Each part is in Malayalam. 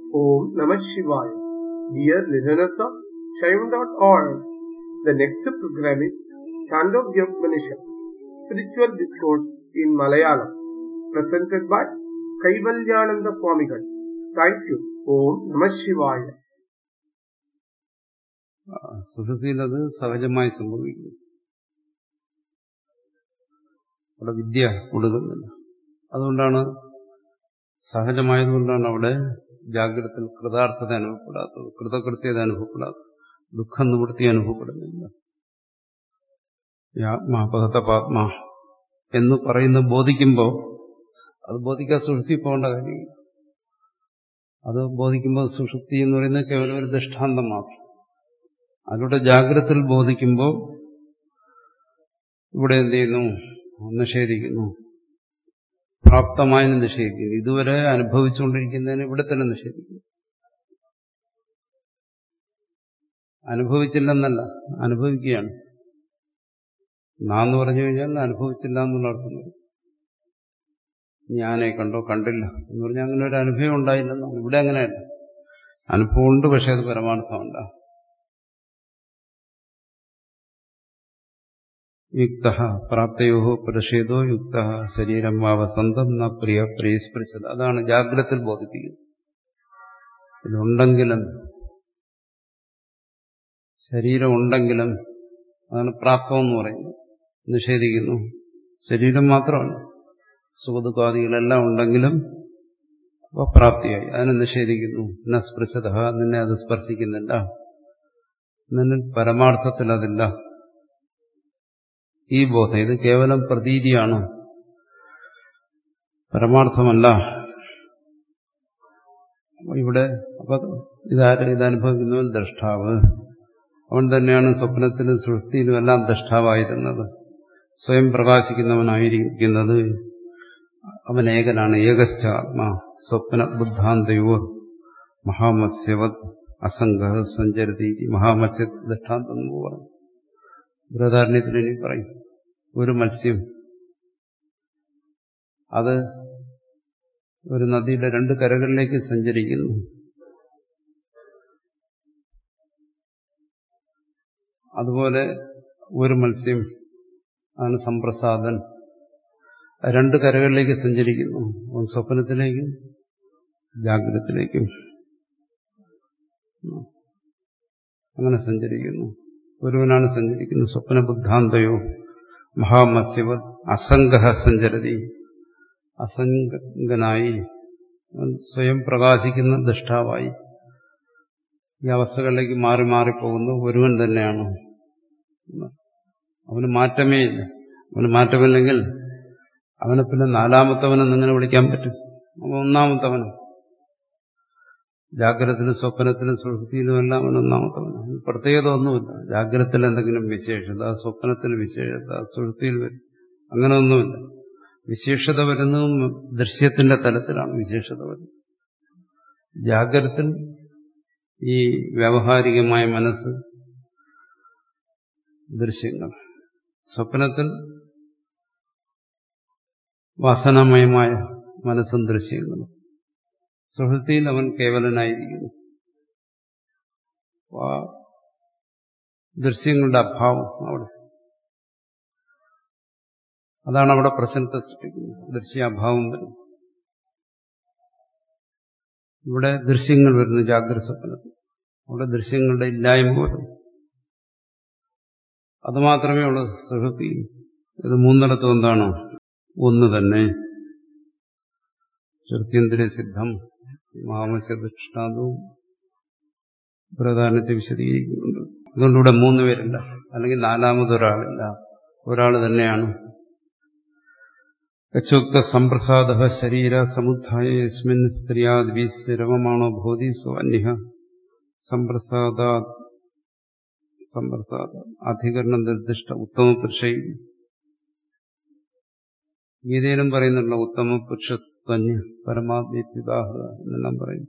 Om Namah Shivaya. Dear listeners of Shaivan.org, the next program is Chandogya Upanishad, Spiritual Discourse in Malayalam, presented by Kaivalyananda Swamigal. Thank you. Om Namah Shivaya. സുഷുതിയിൽ അത് സഹജമായി സംഭവിക്കുന്നു അവിടെ വിദ്യ കൊടുക്കുന്നില്ല അതുകൊണ്ടാണ് സഹജമായതുകൊണ്ടാണ് അവിടെ ജാഗ്രതത്തിൽ കൃതാർത്ഥത അനുഭവപ്പെടാത്തത് കൃതകൃത്യത അനുഭവപ്പെടാത്തത് ദുഃഖം നിവൃത്തി അനുഭവപ്പെടുന്നില്ല ആത്മാപകത പാത്മ എന്ന് പറയുന്ന ബോധിക്കുമ്പോൾ അത് ബോധിക്കാൻ സുഷുപ്തി പോകേണ്ട കാര്യമില്ല അത് ബോധിക്കുമ്പോൾ സുഷുപ്തി എന്ന് പറയുന്നത് കേവലം ഒരു ദൃഷ്ടാന്തം മാത്രം അതിലൂടെ ജാഗ്രതത്തിൽ ബോധിക്കുമ്പോൾ ഇവിടെ എന്ത് ചെയ്യുന്നു നിഷേധിക്കുന്നു പ്രാപ്തമായി നിഷേധിക്കുന്നു ഇതുവരെ അനുഭവിച്ചുകൊണ്ടിരിക്കുന്നതിന് ഇവിടെ തന്നെ നിഷേധിക്കുന്നു അനുഭവിച്ചില്ലെന്നല്ല അനുഭവിക്കുകയാണ് നാന്ന് പറഞ്ഞു കഴിഞ്ഞാൽ അനുഭവിച്ചില്ല എന്നുള്ള അർത്ഥം വരും ഞാനെ കണ്ടോ കണ്ടില്ല എന്ന് പറഞ്ഞാൽ അങ്ങനെ ഒരു അനുഭവം ഉണ്ടായില്ലെന്നാണ് ഇവിടെ അങ്ങനെയല്ല അനുഭവമുണ്ട് പക്ഷെ അത് പരമാർത്ഥമല്ല യുക്ത പ്രാപ്തയോ പ്രതിഷേധോ യുക്ത ശരീരം വാവസന്തം ന പ്രിയ പ്രിയസ്പൃശത് അതാണ് ജാഗ്രതത്തിൽ ബോധിപ്പിക്കുന്നത് ഇതുണ്ടെങ്കിലും ശരീരം ഉണ്ടെങ്കിലും അതാണ് പ്രാപ്തം എന്ന് പറയുന്നത് നിഷേധിക്കുന്നു ശരീരം മാത്രമല്ല സുഖദുഃഖാദികളെല്ലാം ഉണ്ടെങ്കിലും അപ്പോൾ പ്രാപ്തിയായി അതിനെ നിഷേധിക്കുന്നു ന സ്പൃശത നിന്നെ അത് സ്പർശിക്കുന്നില്ല നിന്നിൽ പരമാർത്ഥത്തിൽ അതില്ല ഈ ബോധം ഇത് കേവലം പ്രതീതിയാണ് പരമാർത്ഥമല്ല ഇവിടെ അപ്പൊ ഇതാര് ഇതനുഭവിക്കുന്നവൻ ദ്രഷ്ടാവ് അവൻ തന്നെയാണ് സ്വപ്നത്തിലും സൃഷ്ടിയിലും എല്ലാം ദ്രഷ്ടാവായിരുന്നത് സ്വയം പ്രകാശിക്കുന്നവനായിരിക്കുന്നത് അവൻ ഏകനാണ് ഏകശ്ച ആത്മാ സ്വപ്ന ബുദ്ധാന്തയോ മഹാമത്സ്യവത് അസംഗ സഞ്ചരതി മഹാമത്സ്യ ദൃഷ്ടാന്തം എന്ന് പറഞ്ഞു ബൃഹദാരണ്യത്തിൽ ഇനി പറയും ഒരു മത്സ്യം അത് ഒരു നദിയുടെ രണ്ട് കരകളിലേക്ക് സഞ്ചരിക്കുന്നു അതുപോലെ ഒരു മത്സ്യം ആണ് സംപ്രസാദൻ രണ്ട് കരകളിലേക്ക് സഞ്ചരിക്കുന്നു സ്വപ്നത്തിലേക്കും ജാഗ്രതത്തിലേക്കും അങ്ങനെ സഞ്ചരിക്കുന്നു ഒരുവനാണ് സഞ്ചരിക്കുന്നത് സ്വപ്നബുദ്ധാന്തയോ മഹാമത്സ്യവ അസംഗ സഞ്ചരതി അസംഗനായി സ്വയം പ്രകാശിക്കുന്ന ദൃഷ്ടാവായി ഈ അവസ്ഥകളിലേക്ക് മാറി മാറിപ്പോകുന്ന ഒരുവൻ തന്നെയാണ് അവന് മാറ്റമേ ഇല്ല അവന് മാറ്റമില്ലെങ്കിൽ അവനെ പിന്നെ നാലാമത്തവനെന്നിങ്ങനെ വിളിക്കാൻ പറ്റും അവൻ ഒന്നാമത്തവനും ജാഗ്രതത്തിലും സ്വപ്നത്തിലും സുഹൃത്തിയിലും എല്ലാം അവൻ ഒന്നാമത്തവനാണ് പ്രത്യേകത ഒന്നുമില്ല ജാഗ്രതത്തിൽ എന്തെങ്കിലും വിശേഷത സ്വപ്നത്തിൽ വിശേഷത സുഹൃത്തിയിൽ വരും അങ്ങനെ ഒന്നുമില്ല വിശേഷത വരുന്നതും ദൃശ്യത്തിന്റെ തലത്തിലാണ് വിശേഷത വരുന്നത് ജാഗ്രതത്തിൽ ഈ വ്യാവഹാരികമായ മനസ്സ് ദൃശ്യങ്ങൾ സ്വപ്നത്തിൽ വാസനാമയമായ മനസ്സും ദൃശ്യങ്ങളും സുഹൃത്തിയിൽ അവൻ കേവലനായിരിക്കുന്നു ദൃശ്യങ്ങളുടെ അഭാവം അവിടെ അതാണ് അവിടെ പ്രശ്നത്തെ സൃഷ്ടിക്കുന്നത് ദൃശ്യാഭാവം വരുന്നു ഇവിടെ ദൃശ്യങ്ങൾ വരുന്നു ജാഗ്രത സ്വപ്നത്തിൽ അവിടെ ദൃശ്യങ്ങളുടെ ഇല്ലായ്മ വരുന്നു അതുമാത്രമേ ഉള്ളൂ സുഹൃത്തി ഇത് മൂന്നിടത്തും എന്താണ് ഒന്ന് തന്നെ ശ്രുത്യന്തിര സിദ്ധം മാമസ്യദൃഷ്ടാന്തവും പ്രധാനത്തെ വിശദീകരിക്കുന്നുണ്ട് അതുകൊണ്ട് ഇവിടെ മൂന്ന് പേരില്ല അല്ലെങ്കിൽ നാലാമതൊരാളില്ല ഒരാൾ തന്നെയാണ് യച്ചോക്ത സംപ്രസാദ ശരീര സമുദ്ധായ യസ്മിൻ സ്ത്രീയാദ്വീശ്വരവമാണോ ഭൂതി സ്വന്യ സംപ്രസാദ സംപ്രസാദ അധികരണ നിർദ്ദിഷ്ട ഉത്തമ പുരുഷ ഗീതയിലും പറയുന്നുള്ള ഉത്തമ പുരുഷത്വന്യ പരമാത്മീതാഹ എന്നെല്ലാം പറയും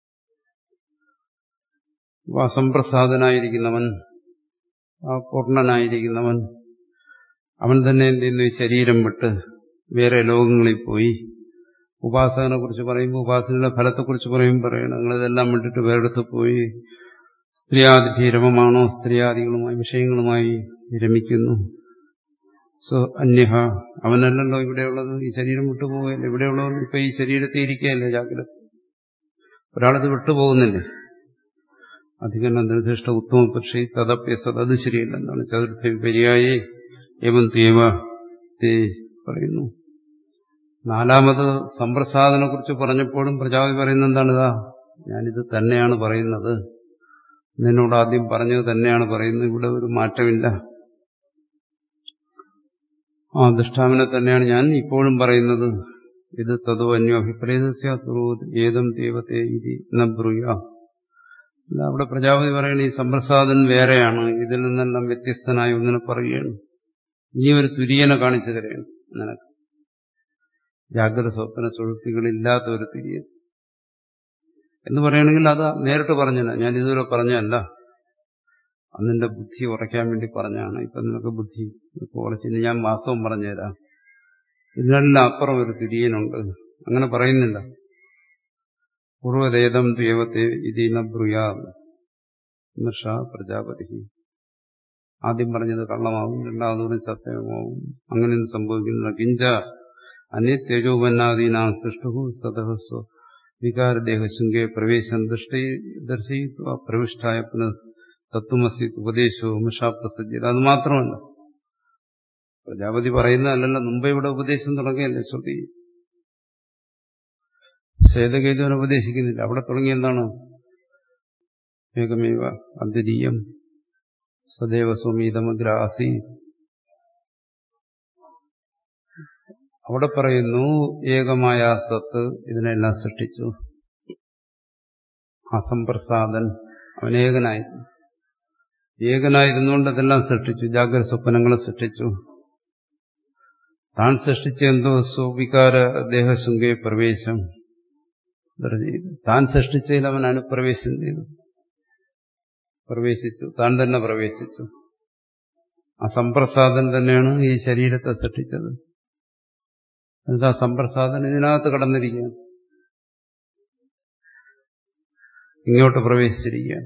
സംപ്രസാദനായിരിക്കുന്നവൻ ആ പൂർണ്ണനായിരിക്കുന്നവൻ അവൻ തന്നെ എന്ത് ചെയ്യുന്നു ഈ ശരീരം വിട്ട് വേറെ ലോകങ്ങളിൽ പോയി ഉപാസകനെ കുറിച്ച് പറയുമ്പോൾ ഉപാസനയുടെ ഫലത്തെക്കുറിച്ച് പറയുമ്പോൾ പറയണം നിങ്ങളിതെല്ലാം വിട്ടിട്ട് വേറെടുത്ത് പോയി സ്ത്രീയാദി രമമാണോ സ്ത്രീയാദികളുമായി വിഷയങ്ങളുമായി രമിക്കുന്നു സോ അന്യഹ അവനല്ലല്ലോ ഇവിടെയുള്ളത് ഈ ശരീരം വിട്ടുപോകുകയല്ലേ ഇവിടെയുള്ളവർ ഇപ്പൊ ഈ ശരീരത്തെ ഇരിക്കുകയല്ലേ ജാഗ്രത ഒരാളത് വിട്ടുപോകുന്നില്ലേ അധികരണ നിർദ്ദിഷ്ട ഉത്തമ പക്ഷേ തദപ്യസത് അത് ശരിയല്ല എന്താണ് ചതുർത്ഥ വിപര്യായേ ഏവം ത്യേവ തേ പറയുന്നു നാലാമത് സമ്പ്രസാദനെ കുറിച്ച് പറഞ്ഞപ്പോഴും പ്രജാപതി പറയുന്നത് എന്താണിതാ ഞാനിത് തന്നെയാണ് പറയുന്നത് നിന്നോട് ആദ്യം പറഞ്ഞത് തന്നെയാണ് പറയുന്നത് ഇവിടെ ഒരു മാറ്റമില്ല ആ ദൃഷ്ടാവിനെ തന്നെയാണ് ഞാൻ ഇപ്പോഴും പറയുന്നത് ഇത് തതോ അന്യോ അഭിപ്രേതസ്യാത്രോ ഏതം ദൈവത്തെ ഇതി നബ്രുയ അല്ല അവിടെ പ്രജാപതി പറയുന്നത് ഈ സമ്പ്രസാദൻ വേറെയാണ് ഇതിൽ നിന്നെല്ലാം വ്യത്യസ്തനായ ഒന്നിനെ പറയുകയാണ് നീ ഒരു തുര്യനെ കാണിച്ചു തരുകയാണ് നിനക്ക് ജാഗ്രത സ്വപ്ന സുഹൃത്തികളില്ലാത്ത ഒരു തിരിയൻ എന്ന് പറയുകയാണെങ്കിൽ അത് നേരിട്ട് പറഞ്ഞല്ല ഞാൻ ഇതുവരെ പറഞ്ഞല്ല അന്നിന്റെ ബുദ്ധി ഉറയ്ക്കാൻ വേണ്ടി പറഞ്ഞാണ് ഇപ്പൊ നിനക്ക് ബുദ്ധി ഉറച്ചിന് ഞാൻ വാസ്തവം പറഞ്ഞുതരാം ഇതിനെല്ലാം അപ്പുറം ഒരു തിരിയനുണ്ട് അങ്ങനെ പറയുന്നില്ല പൂർവ്വദേതം ദ്വൈവത്തെ ഇതിന ബ്രുയാ പ്രജാപതി ആദ്യം പറഞ്ഞത് കള്ളമാവും രണ്ടാമത് സത്യമാവും അങ്ങനെയൊന്നും സംഭവിക്കുന്നില്ല കിഞ്ച അന്യ തേജോപന്നാദീനാം സൃഷ്ടു സദഹസ്വ വികാരദേഹശൃംഗേ പ്രവേശം ദൃഷ്ടി ദർശയിത്വ പ്രവിഷ്ടായ പുനഃ തത്വമസി ഉപദേശവും മിഷാപ്രസജ്ജത അത് മാത്രമല്ല പ്രജാപതി പറയുന്നതല്ലല്ലോ മുമ്പ് ഇവിടെ ഉപദേശം തുടങ്ങിയല്ലേ ശ്രുതി ശ്വേതകേതുവിനെ ഉപദേശിക്കുന്നില്ല അവിടെ തുടങ്ങി എന്താണ് ഏകമേവ അദ്വിതീയം സദൈവ സ്വമീതമഗ്രാസി അവിടെ പറയുന്നു ഏകമായ സത്ത് ഇതിനെല്ലാം സൃഷ്ടിച്ചു അസംപ്രസാദൻ അവനേകനായിരുന്നു ഏകനായിരുന്നുകൊണ്ട് അതെല്ലാം സൃഷ്ടിച്ചു ജാഗ്രത സ്വപ്നങ്ങളെ സൃഷ്ടിച്ചു താൻ സൃഷ്ടിച്ച എന്തോ സ്വവികാര ദേഹശുങ്കെ പ്രവേശം താൻ സൃഷ്ടിച്ചതിൽ അവൻ അനുപ്രവേശം ചെയ്തു പ്രവേശിച്ചു താൻ തന്നെ പ്രവേശിച്ചു അസംപ്രസാദൻ തന്നെയാണ് ഈ ശരീരത്തെ സൃഷ്ടിച്ചത് എന്നിട്ട് ആ സമ്പ്രസാദൻ ഇതിനകത്ത് കടന്നിരിക്കുകയാണ് ഇങ്ങോട്ട് പ്രവേശിച്ചിരിക്കുകയാണ്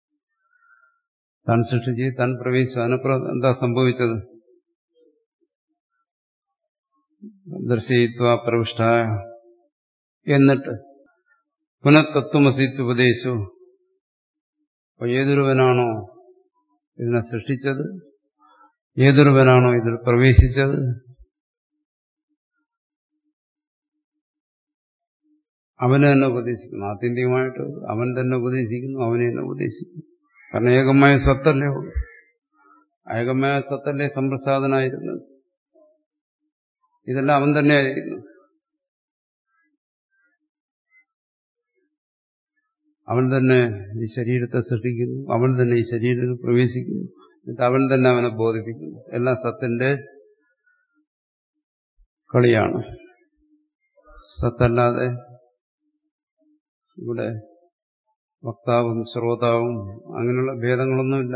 താൻ സൃഷ്ടിച്ച് താൻ പ്രവേശിച്ചു അതിനപ്പുറം എന്താ സംഭവിച്ചത് ദർശയിത്വ പ്രവിഷ്ടായ എന്നിട്ട് പുനഃതത്വമസിത്വപദേശു അപ്പൊ ഏതൊരുവനാണോ ഇതിനെ സൃഷ്ടിച്ചത് ഏതൊരുവനാണോ ഇതിൽ പ്രവേശിച്ചത് അവനെ തന്നെ ഉപദേശിക്കുന്നു ആത്യന്തികമായിട്ട് അവൻ തന്നെ ഉപദേശിക്കുന്നു അവനെ തന്നെ ഉപദേശിക്കുന്നു കാരണം ഏകമായ സത്തല്ലേ ഉള്ളൂ ഏകമായ സത്തല്ലേ സമ്പ്രസാദനായിരുന്നത് ഇതെല്ലാം അവൻ തന്നെയായിരുന്നു അവൻ തന്നെ ഈ ശരീരത്തെ സൃഷ്ടിക്കുന്നു അവൻ തന്നെ ഈ ശരീരത്തിൽ പ്രവേശിക്കുന്നു എന്നിട്ട് അവൻ തന്നെ അവനെ ബോധിപ്പിക്കുന്നു എല്ലാം സത്തിന്റെ കളിയാണ് സത്തല്ലാതെ ഇവിടെ വക്താവും ശ്രോതാവും അങ്ങനെയുള്ള ഭേദങ്ങളൊന്നുമില്ല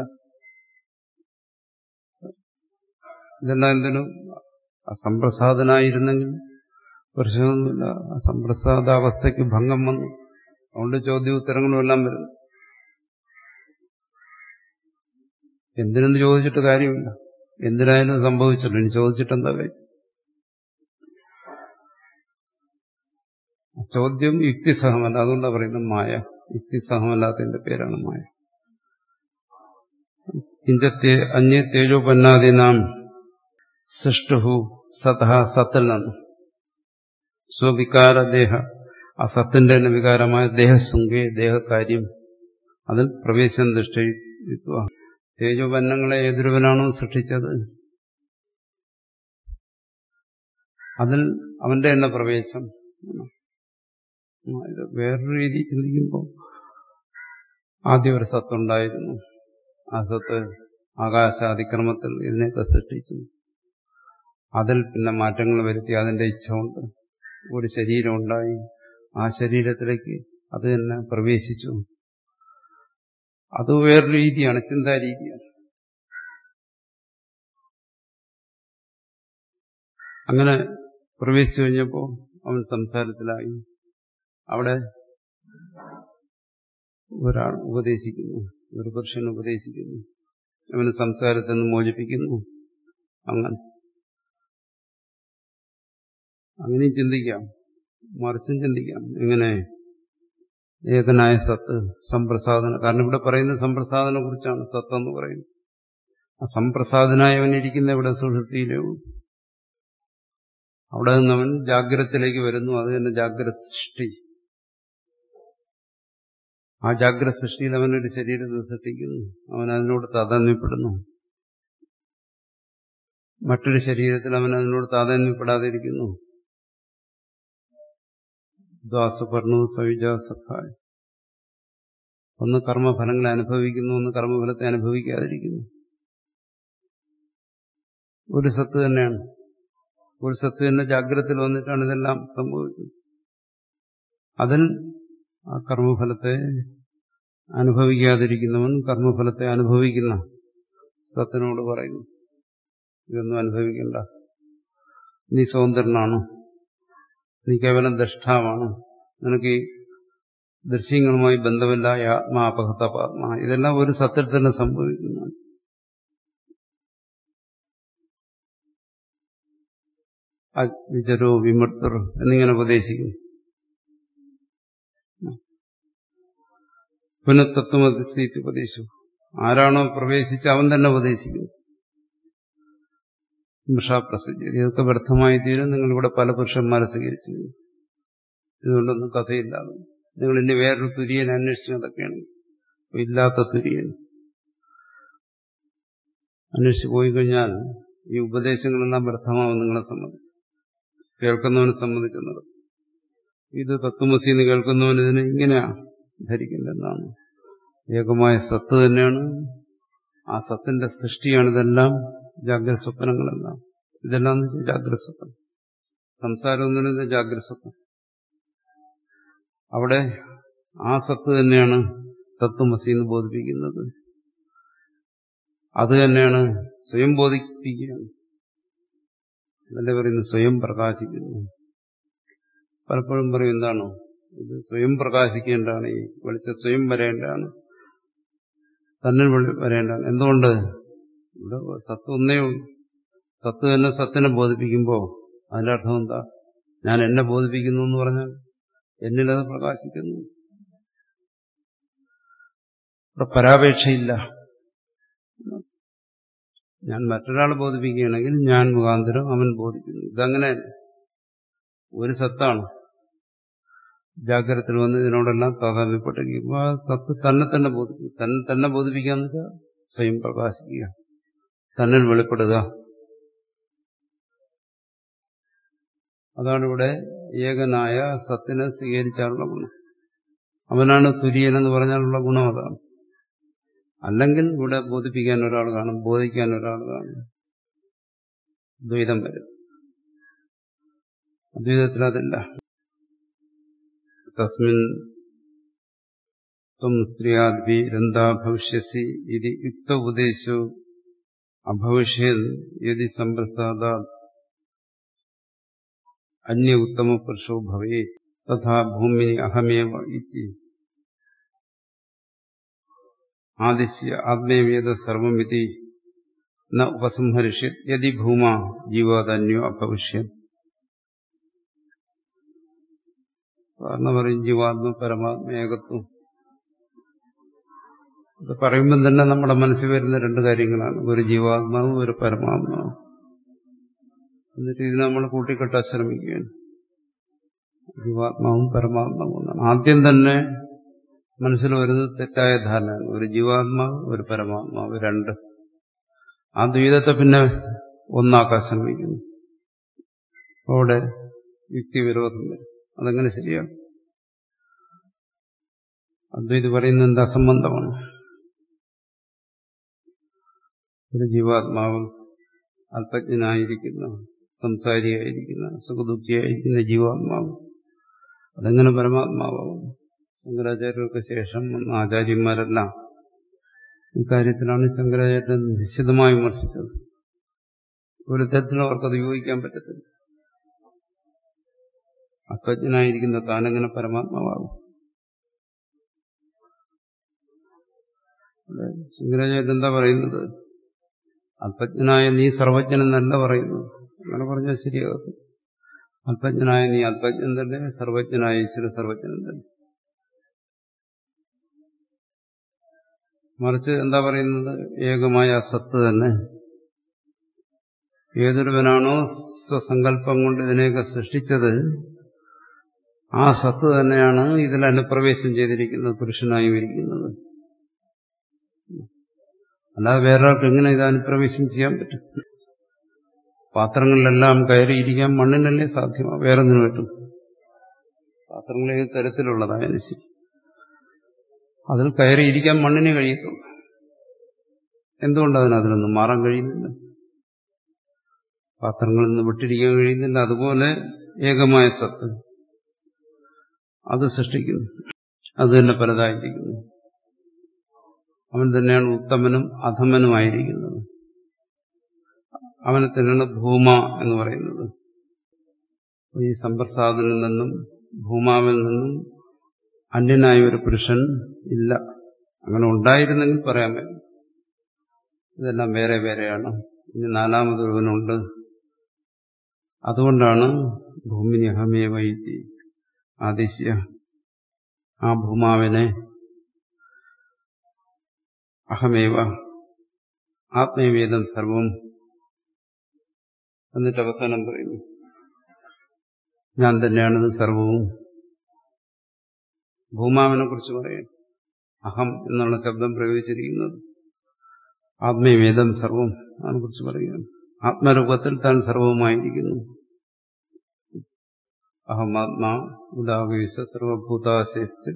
ഇതെല്ലാം എന്തിനും അസംപ്രസാദനായിരുന്നെങ്കിൽ പ്രശ്നമൊന്നുമില്ല അസംപ്രസാദാവസ്ഥയ്ക്ക് ഭംഗം വന്നു അതുകൊണ്ട് ചോദ്യോത്തരങ്ങളും എല്ലാം വരുന്നു എന്തിനെന്ന് ചോദിച്ചിട്ട് കാര്യമില്ല എന്തിനായാലും സംഭവിച്ചല്ലോ ഇനി ചോദിച്ചിട്ട് എന്താ കാര്യം ചോദ്യം യുക്തിസഹമല്ല അതുകൊണ്ടാണ് പറയുന്നത് മായ യുക്തിസഹമല്ലാത്തതിന്റെ പേരാണ് മായ കിഞ്ചത്തെ അന്യ തേജോപന്നാദിനാം സൃഷ്ടു സത സത്തിൽ നിന്ന് സ്വവികാരദേഹ ആ സത്തിന്റെ തന്നെ വികാരമായ ദേഹസുങ്കേ ദേഹകാര്യം അതിൽ പ്രവേശം ദൃഷ്ടിത്വ തേജോപന്നങ്ങളെ എതിരുവനാണോ സൃഷ്ടിച്ചത് അതിൽ അവന്റെ തന്നെ പ്രവേശം ഇത് വേറൊരു രീതി ചിന്തിക്കുമ്പോൾ ആദ്യം ഒരു സത്തുണ്ടായിരുന്നു ആ സത്ത് ആകാശാതിക്രമത്തിൽ ഇതിനെയൊക്കെ സൃഷ്ടിച്ചു അതിൽ പിന്നെ മാറ്റങ്ങൾ വരുത്തി അതിന്റെ ഇച്ഛ കൊണ്ട് ഒരു ശരീരം ഉണ്ടായി ആ ശരീരത്തിലേക്ക് അത് തന്നെ പ്രവേശിച്ചു അത് വേറൊരു രീതിയാണ് ചിന്താ രീതിയാണ് അങ്ങനെ പ്രവേശിച്ചു കഴിഞ്ഞപ്പോൾ അവൻ സംസാരത്തിലായി അവിടെ ഒരാൾ ഉപദേശിക്കുന്നു ഒരു പുരുഷൻ ഉപദേശിക്കുന്നു അവന് സംസാരത്തിൽ നിന്ന് മോചിപ്പിക്കുന്നു അങ്ങനെ അങ്ങനെയും ചിന്തിക്കാം മറിച്ചും ചിന്തിക്കാം എങ്ങനെ ഏകനായ സത്ത് സംപ്രസാദന കാരണം ഇവിടെ പറയുന്ന സംപ്രസാദനെ കുറിച്ചാണ് സത്ത് എന്ന് പറയുന്നത് ആ സംപ്രസാദനായവൻ ഇരിക്കുന്ന ഇവിടെ സുഷൃത്തിയിലേ ഉള്ളൂ അവിടെ നിന്ന് അവൻ ജാഗ്രതത്തിലേക്ക് വരുന്നു അത് തന്നെ ജാഗ്രത സൃഷ്ടി ആ ജാഗ്രത സൃഷ്ടിയിൽ അവനൊരു ശരീരത്തെ സൃഷ്ടിക്കുന്നു അവൻ അതിനോട് താതാന്യപ്പെടുന്നു മറ്റൊരു ശരീരത്തിൽ അവൻ അതിനോട് താതാന്യപ്പെടാതിരിക്കുന്നു ദ്വാസപർണു സവിജ സഖായ് ഒന്ന് കർമ്മഫലങ്ങളെ അനുഭവിക്കുന്നു ഒന്ന് കർമ്മഫലത്തെ അനുഭവിക്കാതിരിക്കുന്നു ഒരു സത്ത് തന്നെയാണ് ഒരു സത്ത് തന്നെ ജാഗ്രതത്തിൽ വന്നിട്ടാണ് ഇതെല്ലാം സംഭവിക്കുന്നത് അതിൽ ആ കർമ്മഫലത്തെ അനുഭവിക്കാതിരിക്കുന്നവൻ കർമ്മഫലത്തെ അനുഭവിക്കുന്ന സത്തിനോട് പറയുന്നു ഇതൊന്നും അനുഭവിക്കണ്ട നീ സ്വതന്ത്രനാണ് നീ കേവലം ദഷ്ടാവാണ് നിനക്ക് ഈ ദൃശ്യങ്ങളുമായി ബന്ധമില്ല ഈ ആത്മാ അപഹത്ത പാത്മ ഇതെല്ലാം ഒരു സത്തിൽ തന്നെ സംഭവിക്കുന്നതാണ് വിചരോ വിമർത്തർ എന്നിങ്ങനെ ഉപദേശിക്കുന്നു പുനഃതത്വമതിസ്ഥിതി ഉപദേശിച്ചു ആരാണോ പ്രവേശിച്ച് അവൻ തന്നെ ഉപദേശിക്കുന്നു മിഷാപ്രസിദ്ധി ഇതൊക്കെ വ്യർത്ഥമായി തീരും നിങ്ങളിവിടെ പല പുരുഷന്മാരെ സ്വീകരിച്ചു ഇതുകൊണ്ടൊന്നും കഥയില്ല നിങ്ങൾ ഇനി വേറൊരു തുര്യൻ അന്വേഷിച്ചു അതൊക്കെയാണ് ഇല്ലാത്ത തുര്യൻ അന്വേഷിച്ചു പോയി കഴിഞ്ഞാൽ ഈ ഉപദേശങ്ങളെല്ലാം വ്യർത്ഥമാവും നിങ്ങളെ സംബന്ധിച്ച് കേൾക്കുന്നവനെ സംബന്ധിക്കുന്നത് ഇത് തത്വമസി എന്ന് കേൾക്കുന്നവന് ഇതിനെ ഇങ്ങനെയാ ധരിക്കേണ്ടതെന്നാണ് ഏകമായ സത്ത് തന്നെയാണ് ആ സത്തിന്റെ സൃഷ്ടിയാണ് ഇതെല്ലാം ജാഗ്രത സ്വപ്നങ്ങളെല്ലാം ഇതെല്ലാം ജാഗ്രത സ്വപ്നം സംസാരം എന്ന് പറയുന്നത് ജാഗ്രത സ്വപ്നം അവിടെ ആ സത്ത് തന്നെയാണ് തത്വമസി എന്ന് ബോധിപ്പിക്കുന്നത് അത് തന്നെയാണ് സ്വയം ബോധിപ്പിക്കുകയാണ് അതല്ലേ പറയുന്നത് സ്വയം പ്രകാശിക്കുന്നു പലപ്പോഴും പറയും എന്താണോ ഇത് സ്വയം പ്രകാശിക്കേണ്ടതാണ് ഈ വെളിച്ചം സ്വയം വരേണ്ടതാണ് തന്നെ വരേണ്ടതാണ് എന്തുകൊണ്ട് ഇവിടെ സത്ത് ഒന്നേ ഉള്ളൂ സത്ത് തന്നെ സത്തിനെ ബോധിപ്പിക്കുമ്പോൾ അതിന്റെ അർത്ഥം എന്താ ഞാൻ എന്നെ ബോധിപ്പിക്കുന്നു എന്ന് പറഞ്ഞാൽ എന്നിലത് പ്രകാശിക്കുന്നു ഇവിടെ പരാപേക്ഷയില്ല ഞാൻ മറ്റൊരാളെ ബോധിപ്പിക്കുകയാണെങ്കിൽ ഞാൻ മുഖാന്തരം അവൻ ബോധിക്കുന്നു ഇതങ്ങനെ ഒരു സത്താണ് ജാഗ്രതത്തിൽ വന്ന് ഇതിനോടെല്ലാം താതാമ്യപ്പെട്ടിരിക്കുമ്പോൾ ആ സത്ത് തന്നെ തന്നെ ബോധിപ്പിക്കും തന്നെ തന്നെ ബോധിപ്പിക്കാന്ന് വെച്ചാൽ സ്വയം പ്രകാശിക്കുക തന്നിൽ വെളിപ്പെടുക അതാണ് ഇവിടെ ഏകനായ സത്തിനെ സ്വീകരിച്ചാലുള്ള ഗുണം അവനാണ് തുര്യൻ എന്ന് പറഞ്ഞാലുള്ള ഗുണം അതാണ് അല്ലെങ്കിൽ ഇവിടെ ബോധിപ്പിക്കാൻ ഒരാൾ കാണും ബോധിക്കാൻ ഒരാൾ കാണും ദ്വൈതം വരും അദ്വൈതത്തിൽ അതില്ല തസ്മിൻ ത്വം സ്ത്രീയാദ്വി രന്താ ഭവിഷ്യസി ഇത് യുക്ത ഉപദേശോ അഭവിഷ്യത് യതി സമ്പ്രസാദ അന്യ ഉത്തമ പുരുഷോ ഭവേ തഥാ ഭൂമിനി അഹമേവ ഇതി ആദിശ്യ ആത്മേവേദ സർവമിതി ന ഉപസംഹരിഷ്യത് യതി ഭൂമ ജീവാദന്യോ അഭവിഷ്യത് കാരണം പറയും ജീവാത്മ പരമാത്മ ഏകത്വം ഇത് പറയുമ്പം തന്നെ നമ്മുടെ മനസ്സിൽ വരുന്ന രണ്ട് കാര്യങ്ങളാണ് ഒരു ജീവാത്മാവും ഒരു പരമാത്മാവും എന്നിട്ട് ഇത് നമ്മൾ കൂട്ടിക്കെട്ടാൻ ശ്രമിക്കുകയാണ് ജീവാത്മാവും പരമാത്മാവും എന്നാണ് ആദ്യം തന്നെ മനസ്സിൽ വരുന്നത് തെറ്റായ ധാരണയാണ് ഒരു ജീവാത്മാവ് ഒരു പരമാത്മാവ് രണ്ട് ആ ദ്വൈതത്തെ പിന്നെ ഒന്നാക്കാൻ ശ്രമിക്കുന്നു അവിടെ യുക്തിവിരോധം വരും അതെങ്ങനെ ശരിയാണ് അദ്വൈത് പറയുന്നത് എന്ത് അസംബന്ധമാണ് ഒരു ജീവാത്മാവ് അല്പജ്ഞനായിരിക്കുന്ന സംസാരിയായിരിക്കുന്ന സുഖദുഃഖിയായിരിക്കുന്ന ജീവാത്മാവ് അതെങ്ങനെ പരമാത്മാവും ശങ്കരാചാര്യർക്ക് ശേഷം വന്ന ആചാര്യന്മാരെല്ലാം ഇക്കാര്യത്തിലാണ് ശങ്കരാചാര്യൻ നിശ്ചിതമായി വിമർശിച്ചത് ഒരു തരത്തിലും അവർക്കത് യോജിക്കാൻ പറ്റത്തില്ല അല്പജ്ഞനായിരിക്കുന്ന താനെങ്ങനെ പരമാത്മാവാകും ശങ്കരാചാര്യ എന്താ പറയുന്നത് അല്പജ്ഞനായ നീ സർവജ്ഞനെന്നല്ല പറയുന്നത് അങ്ങനെ പറഞ്ഞാൽ ശരിയാകത്തില്ല അല്പജ്ഞനായ നീ അല്പജ്ഞൻ തന്നെ സർവജ്ഞനായ ഈശ്വര സർവജ്ഞൻ തന്നെ മറിച്ച് എന്താ പറയുന്നത് ഏകമായ സത്ത് തന്നെ ഏതൊരുവനാണോ സ്വസങ്കല്പം കൊണ്ട് ഇതിനെയൊക്കെ സൃഷ്ടിച്ചത് ആ സത്ത് തന്നെയാണ് ഇതിൽ അനുപ്രവേശം ചെയ്തിരിക്കുന്നത് പുരുഷനായും ഇരിക്കുന്നത് അല്ലാതെ വേറൊരാൾക്ക് എങ്ങനെ ഇത് അനുപ്രവേശം ചെയ്യാൻ പറ്റും പാത്രങ്ങളിലെല്ലാം കയറിയിരിക്കാൻ മണ്ണിനല്ലേ സാധ്യമാ വേറൊന്നിനു പറ്റും പാത്രങ്ങൾ ഏത് തരത്തിലുള്ളതായാലും ശരി അതിൽ കയറിയിരിക്കാൻ മണ്ണിനെ കഴിയത്തുള്ളൂ എന്തുകൊണ്ട് അതിന് അതിനൊന്നും മാറാൻ കഴിയുന്നില്ല പാത്രങ്ങളിൽ നിന്ന് വിട്ടിരിക്കാൻ കഴിയുന്നില്ല അതുപോലെ ഏകമായ സത്ത് അത് സൃഷ്ടിക്കുന്നു അത് തന്നെ പലതായിരിക്കുന്നു അവൻ തന്നെയാണ് ഉത്തമനും അധമനുമായിരിക്കുന്നത് അവനെ തന്നെയാണ് ഭൂമ എന്ന് പറയുന്നത് ഈ സമ്പ്രസാദനിൽ നിന്നും ഭൂമാവിൽ നിന്നും അന്യനായ ഒരു പുരുഷൻ ഇല്ല അങ്ങനെ ഉണ്ടായിരുന്നെങ്കിൽ പറയാൻ പറ്റും ഇതെല്ലാം വേറെ വേറെയാണ് ഇനി നാലാമതൊരുവനുണ്ട് അതുകൊണ്ടാണ് ഭൂമിനി അഹമേ വൈദ്യ ആദിശ്യ ആ ഭൂമാവിനെ അഹമേവ ആത്മീയവേദം സർവം എന്നിട്ട് അവസാനം പറയുന്നു ഞാൻ തന്നെയാണിത് സർവവും ഭൂമാവിനെ കുറിച്ച് പറയാം അഹം എന്നുള്ള ശബ്ദം പ്രയോഗിച്ചിരിക്കുന്നത് ആത്മീയവേദം സർവം അതിനെ കുറിച്ച് പറയുകയാണ് ആത്മരൂപത്തിൽ താൻ സർവവുമായിരിക്കുന്നു അഹം ആത്മാ ഉദാവേശ സർവഭൂതാശയസ്ഥിത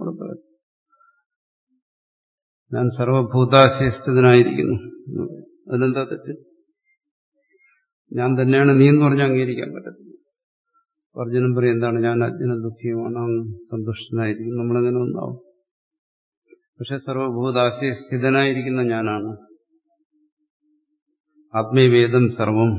ഞാൻ സർവഭൂതാശയസ്ഥിതനായിരിക്കുന്നു അതിനെന്താ തെറ്റ് ഞാൻ തന്നെയാണ് നീ എന്ന് പറഞ്ഞാൽ അംഗീകരിക്കാൻ പറ്റത്തില്ല അർജുനൻ പറയും എന്താണ് ഞാൻ അജ്ഞന ദുഃഖിയുമാണ് അങ്ങ് സന്തുഷ്ടനായിരിക്കും നമ്മളെങ്ങനെ ഒന്നാവും പക്ഷെ സർവഭൂതാശയ സ്ഥിതനായിരിക്കുന്ന ഞാനാണ് ആത്മീയവേദം സർവം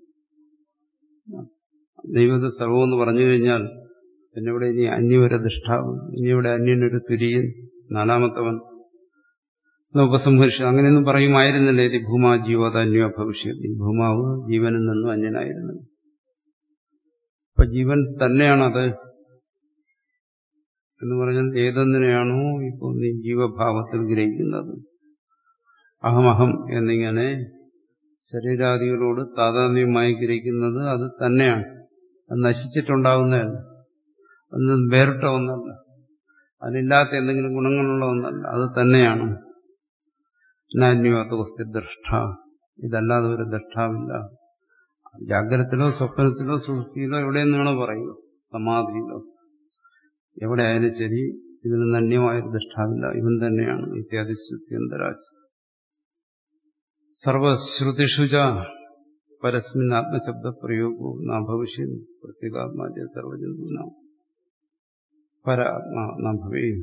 ദൈവത്തെ സർവം എന്ന് പറഞ്ഞു കഴിഞ്ഞാൽ പിന്നെ ഇവിടെ ഇനി അന്യൊരു ദൃഷ്ടാവ് ഇനി ഇവിടെ അന്യനൊരു തുര്യൻ നാലാമത്തവൻ ഉപസംഹരിച്ചു അങ്ങനെയൊന്നും പറയുമായിരുന്നില്ല ഇത് ഭൂമാ ജീവത അന്യോ ഭവിഷ്യത് ഈ ഭൂമാവ് ജീവനിൽ നിന്നും അന്യനായിരുന്നു അപ്പൊ ജീവൻ തന്നെയാണത് എന്ന് പറഞ്ഞാൽ ഏതൊന്നിനെയാണോ ഇപ്പോൾ നീ ജീവഭാവത്തിൽ ഗ്രഹിക്കുന്നത് അഹമഹം എന്നിങ്ങനെ ശരീരാദികളോട് താതാത്മ്യമായി ഗ്രഹിക്കുന്നത് അത് തന്നെയാണ് അത് നശിച്ചിട്ടുണ്ടാവുന്നതല്ല ഒന്നും വേറിട്ട ഒന്നല്ല അതിനില്ലാത്ത എന്തെങ്കിലും ഗുണങ്ങളുള്ള ഒന്നല്ല അത് തന്നെയാണ് നാന്യോസ്തി ദ്രഷ്ട ഇതല്ലാതെ ഒരു ദ്രഷ്ടാവില്ല ജാഗ്രതത്തിലോ സ്വപ്നത്തിലോ സുഹൃത്തിയിലോ എവിടെ നിന്നാണോ പറയുക സമാധിയിലോ എവിടെ ആയാലും ശരി ഇതിന് നന്യമായൊരു ദൃഷ്ടാവില്ല ഇവൻ തന്നെയാണ് ഇത്യാദി ശ്രുത്യന്തരാജ് സർവശ്രുതിഷുച പരസ്മിൻ ആത്മശബ്ദ പ്രയോഗവും നാ ഭവിഷ്യം പ്രത്യേകാത്മാജ സർവജന്തുന പര ആത്മാ നാ ഭവേയും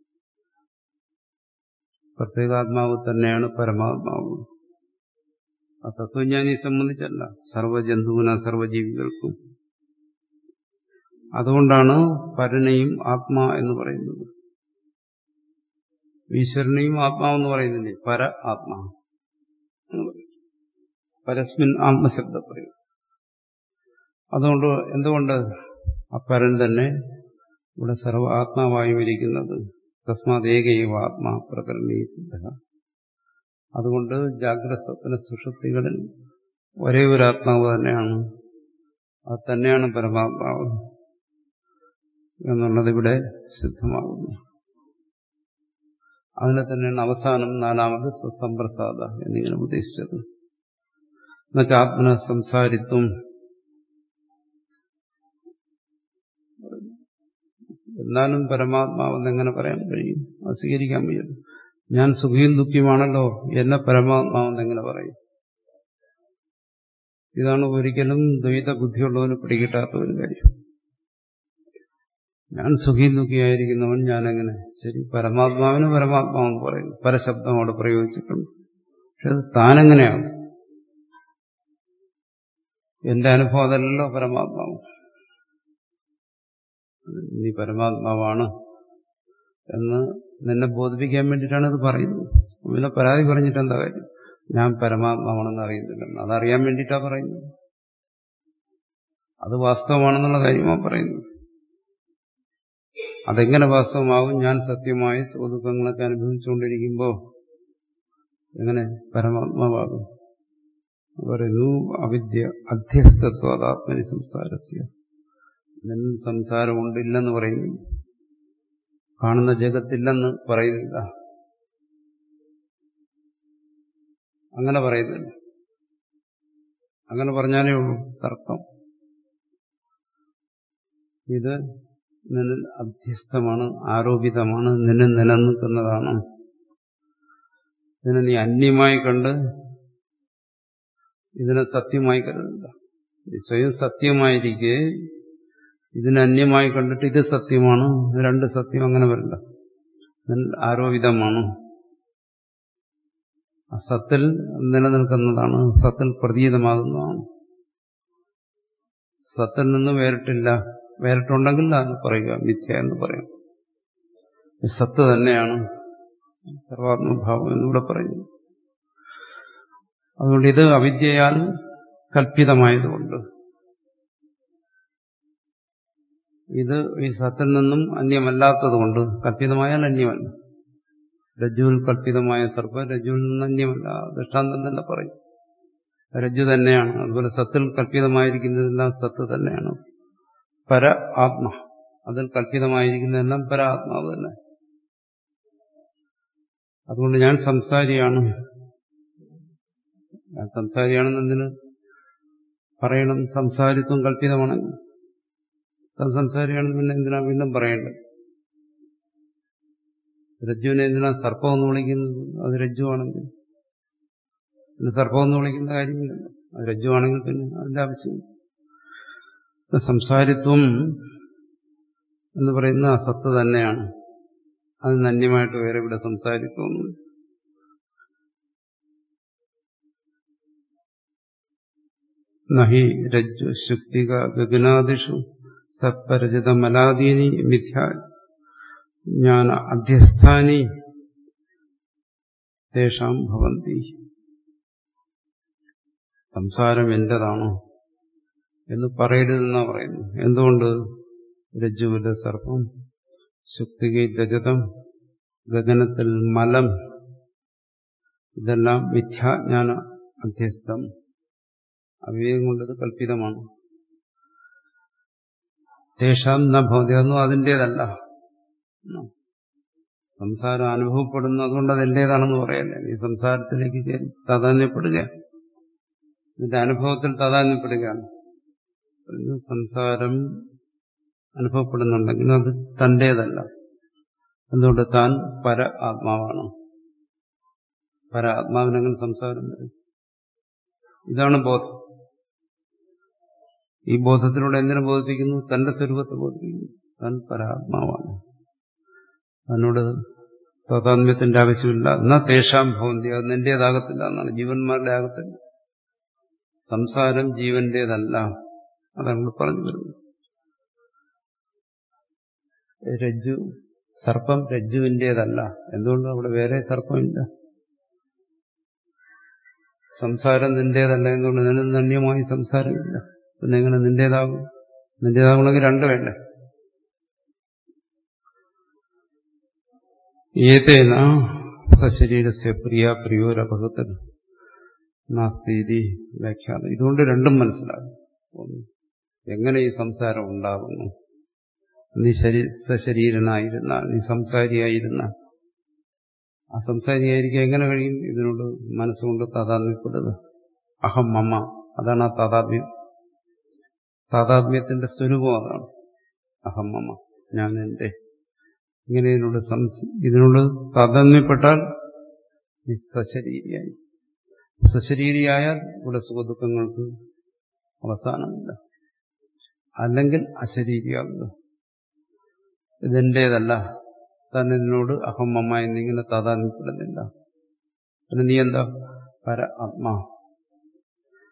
പ്രത്യേകാത്മാവ് തന്നെയാണ് പരമാത്മാവ് ആ തത്വജ്ഞാനിയെ സംബന്ധിച്ചല്ല സർവജന്തുവിന സർവജീവികൾക്കും അതുകൊണ്ടാണ് പരനെയും ആത്മാ എന്ന് പറയുന്നത് ഈശ്വരനെയും ആത്മാവെന്ന് പറയുന്നില്ലേ പര ആത്മാ പരസ്മിൻ ആത്മശബ്ദ പറയും അതുകൊണ്ട് എന്തുകൊണ്ട് ആ പരൻ തന്നെ ഇവിടെ സർവ ആത്മാവായും ഇരിക്കുന്നത് തസ്മാത് ഏകൈവ ആത്മാ പ്രകരണീ സിദ്ധ അതുകൊണ്ട് ജാഗ്രത സ്വപ്ന സുഷുപ്തികളിൽ ഒരേ ഒരു ആത്മാവ് തന്നെയാണ് അത് തന്നെയാണ് പരമാത്മാവ് എന്നുള്ളത് ഇവിടെ സിദ്ധമാകുന്നു അതിനെ തന്നെയാണ് അവസാനം നാലാമത് സ്വസംപ്രസാദ എന്നിങ്ങനെ ഉദ്ദേശിച്ചത് എന്നുവെച്ചാൽ ആത്മന സംസാരിത്വം എന്നാലും പരമാത്മാവെന്ന് എങ്ങനെ പറയാൻ കഴിയും അത് സ്വീകരിക്കാൻ വയ്യല്ലോ ഞാൻ സുഖിയും ദുഃഖിയുമാണല്ലോ എന്നെ പരമാത്മാവെന്ന് എങ്ങനെ പറയും ഇതാണ് ഒരിക്കലും ദ്വൈത ബുദ്ധിയുള്ളവന് പിടികിട്ടാത്ത ഒരു കാര്യം ഞാൻ സുഖിയും ദുഃഖിയായിരിക്കുന്നവൻ ഞാനെങ്ങനെ ശരി പരമാത്മാവിന് പരമാത്മാവെന്ന് പറയുന്നു പരശബ്ദം അവിടെ പ്രയോഗിച്ചിട്ടുണ്ട് പക്ഷെ അത് താനെങ്ങനെയാണ് എന്റെ അനുഭവം അതല്ലല്ലോ പരമാത്മാവ് നീ പരമാത്മാവാണ് എന്ന് നിന്നെ ബോധിപ്പിക്കാൻ വേണ്ടിയിട്ടാണ് ഇത് പറയുന്നത് പിന്നെ പരാതി പറഞ്ഞിട്ട് എന്താ കാര്യം ഞാൻ പരമാത്മാവാണെന്ന് അറിയുന്നില്ലെന്ന് അതറിയാൻ വേണ്ടിയിട്ടാണ് പറയുന്നത് അത് വാസ്തവമാണെന്നുള്ള കാര്യമാണ് പറയുന്നത് അതെങ്ങനെ വാസ്തവമാകും ഞാൻ സത്യമായ സുഖദുഃഖങ്ങളൊക്കെ അനുഭവിച്ചുകൊണ്ടിരിക്കുമ്പോൾ എങ്ങനെ പരമാത്മാവാകും പറയുന്നു അവിദ്യ അധ്യസ്ഥത്വാത്മനി സംസാരസ്യ നിന്നിൽ സംസാരമുണ്ട് ഇല്ലെന്ന് പറയുന്നു കാണുന്ന ജഗത്തില്ലെന്ന് പറയുന്നില്ല അങ്ങനെ പറയുന്നില്ല അങ്ങനെ പറഞ്ഞാലേ ഉള്ളൂ തർക്കം ഇത് നിന്നിൽ അധ്യസ്ഥമാണ് ആരോപിതമാണ് നിന്നിൽ നിലനിൽക്കുന്നതാണ് ഇതിനെ നീ അന്യമായി കണ്ട് ഇതിനെ സത്യമായി കരുതില്ല സ്വയം സത്യമായിരിക്കെ ഇതിനെ അന്യമായി കണ്ടിട്ട് ഇത് സത്യമാണ് രണ്ട് സത്യം അങ്ങനെ വരില്ല ആരോപിതമാണ് സത്തിൽ നിലനിൽക്കുന്നതാണ് സത്തിൽ പ്രതീതമാകുന്നതാണ് സത്തിൽ നിന്ന് വേറിട്ടില്ല വേറിട്ടുണ്ടെങ്കിൽ അത് പറയുക മിഥ്യ എന്ന് പറയും സത്ത് തന്നെയാണ് സർവാത്മഭാവം എന്നിവിടെ പറയുന്നു അതുകൊണ്ട് ഇത് അവിദ്യയാൽ കൽപ്പിതമായതുകൊണ്ട് ഇത് ഈ സത്തിൽ നിന്നും അന്യമല്ലാത്തതുകൊണ്ട് കൽപ്പിതമായാൽ അന്യമല്ല രജ്ജുവിൽ കൽപ്പിതമായ സർപ്പം രജ്ജുവിൽ നിന്ന് അന്യമല്ല ദൃഷ്ടാന്തം തന്നെ പറയും രജ്ജു തന്നെയാണ് അതുപോലെ സത്തിൽ കൽപ്പിതമായിരിക്കുന്നതെല്ലാം സത്ത് തന്നെയാണ് പര ആത്മ അതിൽ കൽപ്പിതമായിരിക്കുന്നതെല്ലാം പര ആത്മാവ് തന്നെ അതുകൊണ്ട് ഞാൻ സംസാരിയാണ് ഞാൻ സംസാരിയാണെന്നതിന് പറയണം സംസാരിത്വം കൽപ്പിതമാണെങ്കിൽ താൻ സംസാരിയാണെന്ന് പിന്നെ എന്തിനാ വീണ്ടും പറയേണ്ടത് രജ്ജുവിനെ എന്തിനാ സർപ്പം എന്ന് വിളിക്കുന്നത് അത് രജ്ജുവാണെങ്കിൽ പിന്നെ സർപ്പം എന്ന് വിളിക്കുന്ന കാര്യമില്ലല്ലോ അത് രജ്ജുവാണെങ്കിൽ പിന്നെ അതിന്റെ ആവശ്യമില്ല സംസാരിത്വം എന്ന് പറയുന്ന അസത്ത് തന്നെയാണ് അത് നന്യമായിട്ട് വേറെ ഇവിടെ സംസാരിത്വമൊന്നും നഹി രജ്ജു ശുക്തിക ഗഗനാദിഷു സത്പരിചിത മലാദീനി മിഥ്യ ജ്ഞാന അധ്യസ്ഥാനി തേഷാം ഭവന്തി സംസാരം എന്റേതാണോ എന്ന് പറയരുതെന്നാ പറയുന്നു എന്തുകൊണ്ട് രജ്ജുവിലെ സർപ്പം ശുക്തികൈ രജതം ഗഗനത്തിൽ മലം ഇതെല്ലാം മിഥ്യാജ്ഞാന അധ്യസ്ഥം അവിവേകം കൊണ്ടത് കൽപ്പിതമാണ് തേഷാം ന ഭവതി അതൊന്നും അതിൻ്റേതല്ല സംസാരം അനുഭവപ്പെടുന്നു അതുകൊണ്ട് അത് എന്റേതാണെന്ന് പറയല്ലേ ഈ സംസാരത്തിലേക്ക് കയറി താതാന്യപ്പെടുക ഇതിന്റെ അനുഭവത്തിൽ താതാന്യപ്പെടുകയാണ് സംസാരം അനുഭവപ്പെടുന്നുണ്ടെങ്കിൽ അത് തന്റേതല്ല എന്തുകൊണ്ട് താൻ പര ആത്മാവാണ് പര ആത്മാവിനെങ്കിൽ സംസാരം വരും ഇതാണ് ബോധം ഈ ബോധത്തിലൂടെ എന്തിനു ബോധിപ്പിക്കുന്നു തന്റെ സ്വരൂപത്തെ ബോധിപ്പിക്കുന്നു താൻ പരാത്മാവാണ് അതിനോട് താതാത്മ്യത്തിന്റെ ആവശ്യമില്ല എന്നാ തേഷാം ഭവന്തി അത് നിന്റേതാകത്തില്ല എന്നാണ് ജീവന്മാരുടെ ആകത്തില്ല സംസാരം ജീവന്റേതല്ല അതാണ് പറഞ്ഞു വരുന്നത് രജ്ജു സർപ്പം രജ്ജുവിന്റേതല്ല എന്തുകൊണ്ട് അവിടെ വേറെ സർപ്പമില്ല സംസാരം നിന്റേതല്ല എന്തുകൊണ്ട് നിന്നെ നന്യമായി സംസാരമില്ല പിന്നെ എങ്ങനെ നിന്റേതാകും നിന്റേതാകണമെങ്കിൽ രണ്ട് വേണ്ടേ ഏതേന സശരീരസ്യ പ്രിയ പ്രിയോരപകത്തിൽ നാസ്തീതി വ്യാഖ്യാനം ഇതുകൊണ്ട് രണ്ടും മനസ്സിലാകും ഒന്ന് എങ്ങനെ ഈ സംസാരം ഉണ്ടാകുന്നു നീ ശരീ സശരീരനായിരുന്നാൽ നീ സംസാരിയായിരുന്നാൽ ആ സംസാരിയായിരിക്കാൻ എങ്ങനെ കഴിയും ഇതിനോട് മനസ്സുകൊണ്ട് താതാത്മ്യപ്പെടുക അഹം മമ്മ അതാണ് ആ താതാത്മ്യം താതാത്മ്യത്തിന്റെ സ്വരൂപം അതാണ് അഹം മമ്മ ഞാൻ എന്റെ ഇങ്ങനെ ഇതിനോട് ഇതിനോട് താതാത്മ്യപ്പെട്ടാൽ നീ സശരീരിയായി സശരീരിയായാൽ ഇവിടെ സുഖദുഃഖങ്ങൾക്ക് അവസാനമില്ല അല്ലെങ്കിൽ അശരീരിയാകുക ഇതെന്റേതല്ല താൻ ഇതിനോട് അഹം അമ്മ എന്നിങ്ങനെ താതാത്മ്യപ്പെടുന്നില്ല പിന്നെ നീ എന്താ പര ആത്മാ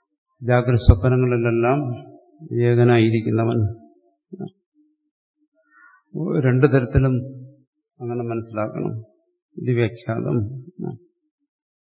ജാഗ്രത സ്വപ്നങ്ങളിലെല്ലാം ഏകനായിരിക്കുന്നവൻ രണ്ടു തരത്തിലും അങ്ങനെ മനസ്സിലാക്കണം ഇത് വ്യാഖ്യാതം